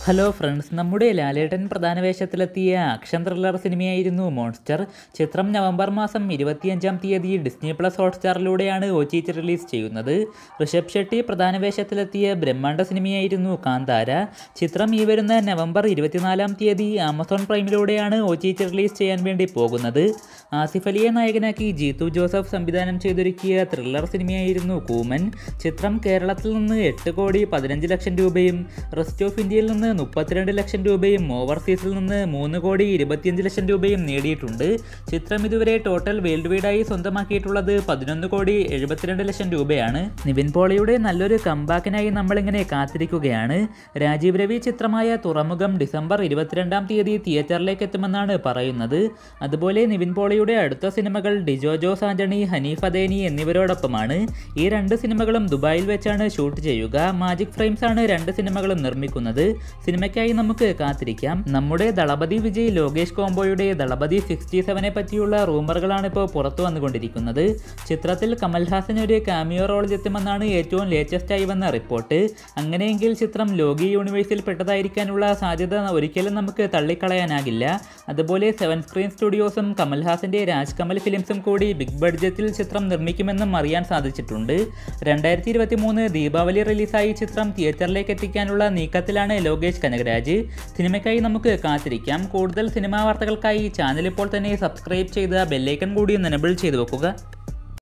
hello friends നമ്മുടെ ലാലേട്ടൻ പ്രധാന വേഷത്തിലെത്തിയ ആക്ഷൻ ത്രില്ലർ സിനിമയായിരുന്നു മോൺസ്റ്റർ ചിത്രം നവംബർ മാസം ഇരുപത്തിയഞ്ചാം തീയതി ഡിസ്നി പ്ലസ് ഹോട്ട്സ്റ്റാറിലൂടെയാണ് ഒ ടി ടി റിലീസ് ചെയ്യുന്നത് ഋഷഭ് ഷെട്ടി പ്രധാന വേഷത്തിലെത്തിയ ബ്രഹ്മാണ്ഡ സിനിമയായിരുന്നു കാന്താര ചിത്രം ഈ വരുന്ന നവംബർ ഇരുപത്തിനാലാം തീയതി ആമസോൺ പ്രൈമിലൂടെയാണ് ഒ ടി ടി റിലീസ് ചെയ്യാൻ വേണ്ടി പോകുന്നത് ആസിഫ് അലിയെ നായകനാക്കി ജീത്തു ജോസഫ് സംവിധാനം ചെയ്തൊരുക്കിയ ത്രില്ലർ സിനിമയായിരുന്നു കൂമൻ ചിത്രം കേരളത്തിൽ നിന്ന് എട്ട് കോടി പതിനഞ്ച് ലക്ഷം രൂപയും റെസ്റ്റ് ഓഫ് ഇന്ത്യയിൽ നിന്ന് മുപ്പത്തിരണ്ട് ലക്ഷം രൂപയും ഓവർസീസിൽ നിന്ന് മൂന്ന് കോടി ഇരുപത്തിയഞ്ച് ലക്ഷം രൂപയും നേടിയിട്ടുണ്ട് ചിത്രം ഇതുവരെ ടോട്ടൽ വേൾഡ് വൈഡായി സ്വന്തമാക്കിയിട്ടുള്ളത് പതിനൊന്ന് കോടി എഴുപത്തിരണ്ട് ലക്ഷം രൂപയാണ് നിവിൻ പോളിയുടെ നല്ലൊരു കമ്പാക്കിനായി നമ്മളിങ്ങനെ കാത്തിരിക്കുകയാണ് രാജീവ് രവി ചിത്രമായ തുറമുഖം ഡിസംബർ ഇരുപത്തിരണ്ടാം തീയതി തിയേറ്ററിലേക്ക് എത്തുമെന്നാണ് പറയുന്നത് അതുപോലെ നിവിൻ പോളിയുടെ അടുത്ത സിനിമകൾ ഡിജോ ജോസ് ആന്റണി ഹനീഫ് അദേനി എന്നിവരോടൊപ്പമാണ് ഈ രണ്ട് സിനിമകളും ദുബായിൽ വെച്ചാണ് ഷൂട്ട് ചെയ്യുക മാജിക് ഫ്രെയിംസ് ആണ് രണ്ട് സിനിമകളും നിർമ്മിക്കുന്നത് സിനിമയ്ക്കായി നമുക്ക് കാത്തിരിക്കാം നമ്മുടെ ദളപതി വിജയ് ലോകേഷ് കോംബോയുടെ ദളപതി സിക്സ്റ്റി സെവനെ പറ്റിയുള്ള റൂമറുകളാണ് ഇപ്പോൾ പുറത്തു വന്നുകൊണ്ടിരിക്കുന്നത് ചിത്രത്തിൽ കമൽഹാസൻ ഒരു കാമിയോ റോളിൽ എത്തുമെന്നാണ് ഏറ്റവും ലേറ്റസ്റ്റ് ആയി വന്ന റിപ്പോർട്ട് അങ്ങനെയെങ്കിൽ ചിത്രം ലോകി യൂണിവേഴ്സിൽ പെട്ടതായിരിക്കാനുള്ള സാധ്യത ഒരിക്കലും നമുക്ക് തള്ളിക്കളയാനാകില്ല അതുപോലെ സെവൻ സ്ക്രീൻ സ്റ്റുഡിയോസും കമൽഹാസന്റെ രാജ് കമൽ ഫിലിംസും കൂടി ബിഗ് ബഡ്ജറ്റിൽ ചിത്രം നിർമ്മിക്കുമെന്നും അറിയാൻ സാധിച്ചിട്ടുണ്ട് രണ്ടായിരത്തി ഇരുപത്തി മൂന്ന് ദീപാവലി റിലീസായി ചിത്രം തിയേറ്ററിലേക്ക് എത്തിക്കാനുള്ള നീക്കത്തിലാണ് ലോകേഷ് കനകരാജ് സിനിമയ്ക്കായി നമുക്ക് കാത്തിരിക്കാം കൂടുതൽ സിനിമാ വാർത്തകൾക്കായി ചാനൽ ഇപ്പോൾ തന്നെ സബ്സ്ക്രൈബ് ചെയ്ത് ബെല്ലൈക്കൺ കൂടി ഒന്ന് എനബിൾ ചെയ്തു വെക്കുക